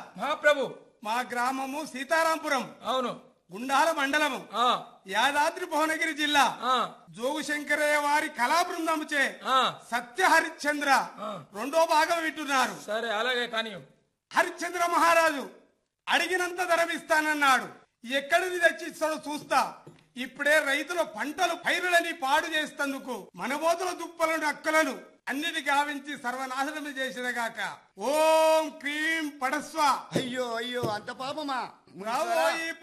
మహాప్రభు మా గ్రామము సీతారాంపురం అవును గుండాల మండలము ఆ యాదాద్రి భువనగిరి జిల్లా ఆ జోగు శంకరయ్య వారి కళా బృందముచే ఆ సత్య హరిశ్చంద్ర ఆ. రెండో భాగం వింటున్నారు సరే అలాగే కానీ హరిశ్చంద్ర మహారాజు అడిగినంత ధరమిస్తానన్నాడు ఎక్కడిది తెచ్చిస్తాడో చూస్తా ఇప్పుడే రైతుల పంటలు పైరులని పాడు చేస్తందుకు మనబోతుల దుప్పలను అక్కలను అన్నిటి గావించి సర్వనాశనం చేసినగాక ఓం క్రీం పడస్వ అయ్యో అయ్యో అంత పాపమా రావోయి